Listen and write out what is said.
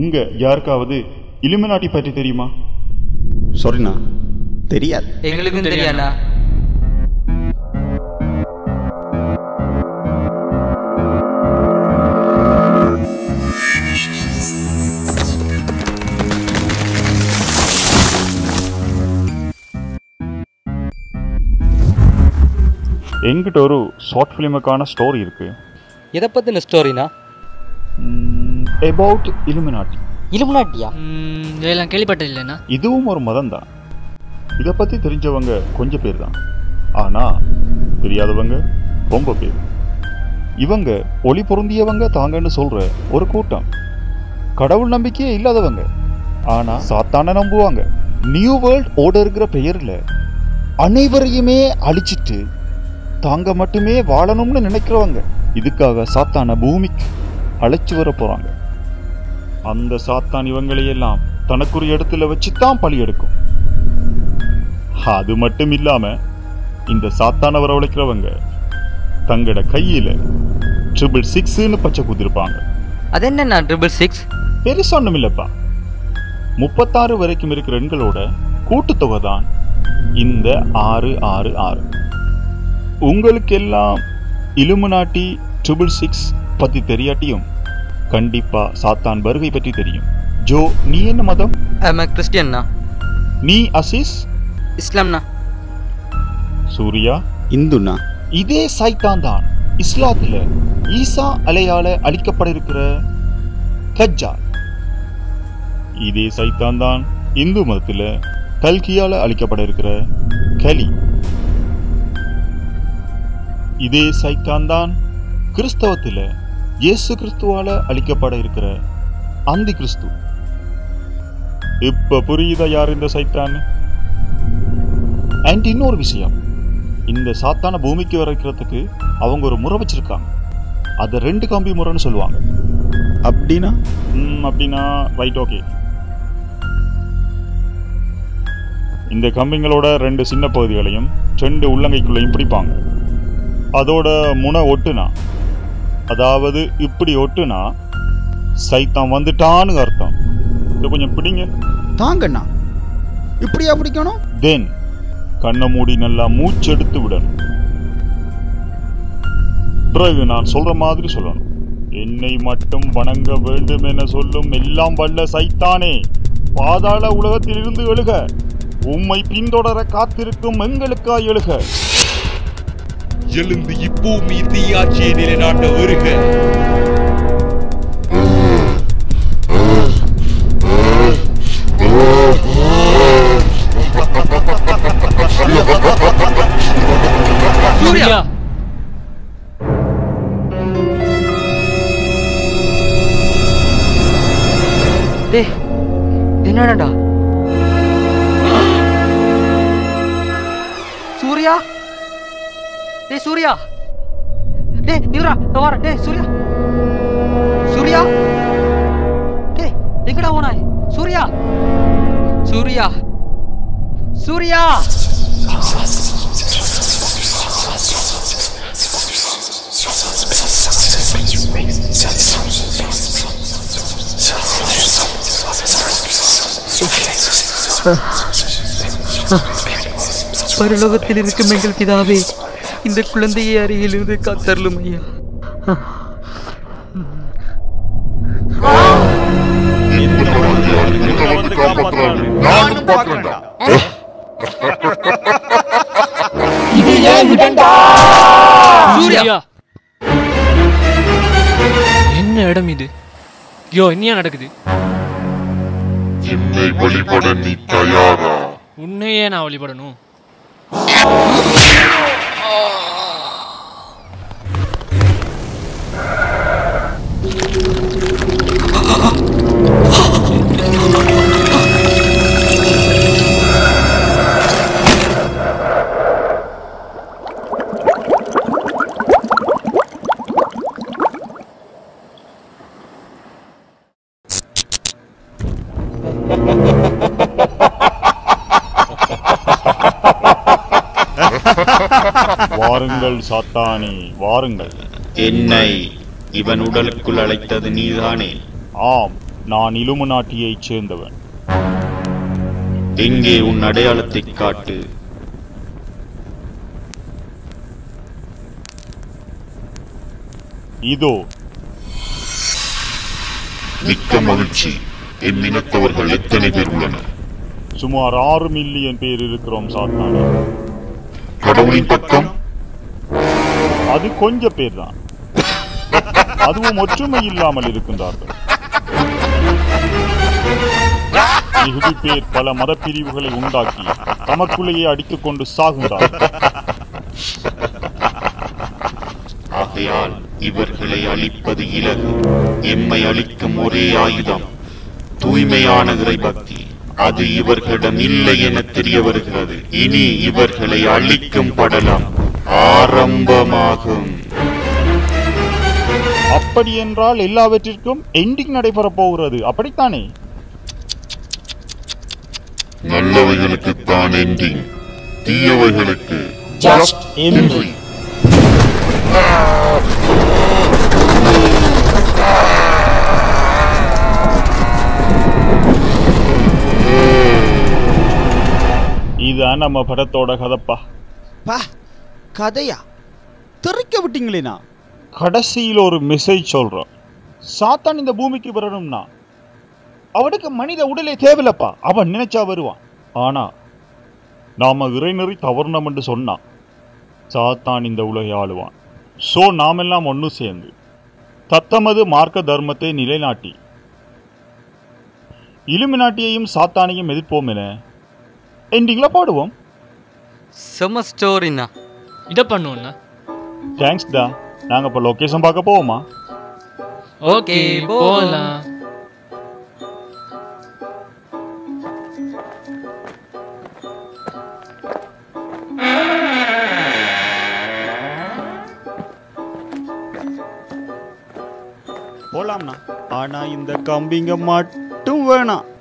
உங்க யாருக்காவது இலுமினாட்டி பற்றி தெரியுமா சாரிண்ணா தெரியாது எங்களுக்கும் தெரியாண்ணா என்கிட்ட ஒரு ஷார்ட் ஃபிலிமுக்கான ஸ்டோரி இருக்கு எதை பற்றின ஸ்டோரினா அபவுட் இலுமினாட்டி இலுமினாட்டியா ம், இதெல்லாம் கேள்விப்பட்டதில்லைண்ணா இதுவும் ஒரு மதம் தான் இதை பற்றி தெரிஞ்சவங்க கொஞ்சம் பேர் தான் ஆனா தெரியாதவங்க ரொம்ப பேர் இவங்க ஒளி பொருந்தியவங்க தாங்கன்னு சொல்ற ஒரு கூட்டம் கடவுள் நம்பிக்கையே இல்லாதவங்க ஆனா சாத்தான நம்புவாங்க நியூ வேர்ல்ட் ஓர்டருங்கிற பெயர்ல அனைவரையுமே அழிச்சிட்டு தாங்க மட்டுமே வாழணும்னு நினைக்கிறவங்க இதுக்காக சாத்தான பூமிக்கு அழைச்சு வர போறாங்க அந்த சாத்தான் இவங்களையெல்லாம் தனக்குரிய இடத்துல வச்சுதான் பழி எடுக்கும் அது மட்டும் இல்லாம இந்த சாத்தான வரவழைக்கிறவங்க தங்களோட கையில ட்ரிபிள் சிக்ஸ்னு பச்சை குத்திருப்பாங்க அது என்னண்ணா ட்ரிபிள் சிக்ஸ் பெருசா ஒண்ணும் இல்லப்பா முப்பத்தாறு வரைக்கும் இருக்கிற எண்களோட கூட்டுத்தொகை தான் இந்த ஆறு ஆறு ஆறு உங்களுக்கு எல்லாம் இலுமினாட்டி ட்ரிபிள் சிக்ஸ் பத்தி தெரியாட்டியும் கண்டிப்பா சாத்தான் வருகை பற்றி தெரியும் ஜோ நீ என்ன மதம் ஆமா கிறிஸ்டியன்ண்ணா நீ அசிஸ் இஸ்லாம்ண்ணா சூர்யா இந்துண்ணா இதே சைத்தான் தான் இஸ்லாத்துல ஈசா அலையால அழிக்கப்பட இருக்கிற தஜ்ஜால் இதே சைத்தான் தான் இந்து மதத்துல கல்கியால அழிக்கப்பட இருக்கிற கலி இதே சைத்தான் தான் கிறிஸ்தவத்துல இயேசு கிறிஸ்துவால அழிக்கப்பட இருக்கிற அந்தி கிறிஸ்து இப்ப புரியுதா யார் இந்த சைத்தான் அண்ட் இன்னொரு விஷயம் இந்த சாத்தான பூமிக்கு வரைக்கிறதுக்கு அவங்க ஒரு முறை வச்சிருக்காங்க அதை ரெண்டு கம்பி முறைன்னு சொல்லுவாங்க அப்படின்னா ம், அப்படின்னா ரைட் ஓகே இந்த கம்பிங்களோட ரெண்டு சின்ன பகுதிகளையும் ரெண்டு உள்ளங்கைக்குள்ளேயும் பிடிப்பாங்க அதோட முனை ஒட்டுனா அதாவது இப்படி ஒட்டுனா சைத்தான் வந்துட்டான்னு அர்த்தம் இதை கொஞ்சம் பிடிங்க தாங்கண்ணா இப்படியா பிடிக்கணும் தென் கண்ணை மூடி நல்லா மூச்செடுத்து விடணும் பிறகு நான் சொல்ற மாதிரி சொல்லணும் என்னை மட்டும் வணங்க வேண்டும் என சொல்லும் எல்லாம் வல்ல சைத்தானே பாதாள உலகத்திலிருந்து எழுக உம்மை பின்தொடர காத்திருக்கும் எங்களுக்காய் எழுக எழுந்து இப்பூமி தீயாட்சியை நிலைநாட்ட வருக சூர்யா டேய் என்னடா சூர்யா டேய் சூர்யா டேய் நிவ்ரா வர டேய் சூர்யா சூர்யா டேய் எங்கடா போனாய் சூர்யா சூர்யா சூர்யா பரலோகத்தில் இருக்கும் எங்கள் பிதாவே இந்த குழந்தையை அருகிலிருந்து காத்தருளும் ஐயா சூர்யா என்ன இடம் இது யோ என்னையா நடக்குது என்னை வழிபட நீ தயாரா உன்னையே நான் வழிபடணும் வாருங்கள் சாத்தானே வாருங்கள் என்னை இவன் உடலுக்குள் அழைத்தது நீதானே ஆம் நான் இலுமினாட்டியைச் சேர்ந்தவன் எங்கே உன் அடையாளத்தை காட்டு இதோ மிக்க மகிழ்ச்சி என் இனத்தவர்கள் எத்தனை பேர் உள்ளனர் சுமார் ஆறு மில்லியன் பேர் இருக்கிறோம் சாத்தானே கடவுளின் பக்கம் அது கொஞ்ச பேர் தான் அதுவும் ஒற்றுமை இல்லாமல் இருக்கின்றார்கள் மிகுதி பேர் பல மதப்பிரிவுகளை உண்டாக்கி தமக்குள்ளேயே அடித்துக் கொண்டு சாகுகிறார்கள் ஆகையால் இவர்களை அழிப்பது இலகு எம்மை அழிக்கும் ஒரே ஆயுதம் தூய்மையான இறைபக்தி அது இவர்களிடம் இல்லை என தெரிய வருகிறது இனி இவர்களை அழிக்கும் படலம் ஆரம்பமாகும் அப்படி என்றால் எல்லாவற்றிற்கும் எண்டிங் நடைபெறப் போகிறது அப்படித்தானே நல்லவைகளுக்கு தான் எண்டிங் தீயவைகளுக்கு ஜஸ்ட் entry. இதுதான் நம்ம படத்தோட கதப்பா பா கதையா தெறிக்க விட்டீங்களேண்ணா கடைசியில் ஒரு மெசேஜ் சொல்றோம் சாத்தான் இந்த பூமிக்கு வரணும்னா அவனுக்கு மனித உடலே தேவையில்லப்பா அவன் நினைச்சா வருவான் ஆனா நாம இறைநெறி தவறுனோம் என்று சொன்னா சாத்தான் இந்த உலகை ஆளுவான் சோ நாமெல்லாம் ஒன்று சேர்ந்து தத்தமது மார்க்க தர்மத்தை நிலைநாட்டி இலுமினாட்டியையும் சாத்தானையும் எதிர்ப்போம் என எண்டிங்ல பாடுவோம் செம ஸ்டோரிண்ணா இதை பண்ணுவோண்ணா தேங்க்ஸ் டா நாங்க இப்ப லொகேஷன் பார்க்க போவோமா ஓகே போலாம். போகலாம் போலாம்ண்ணா ஆனா இந்த கம்பிங்க மட்டும் வேணாம்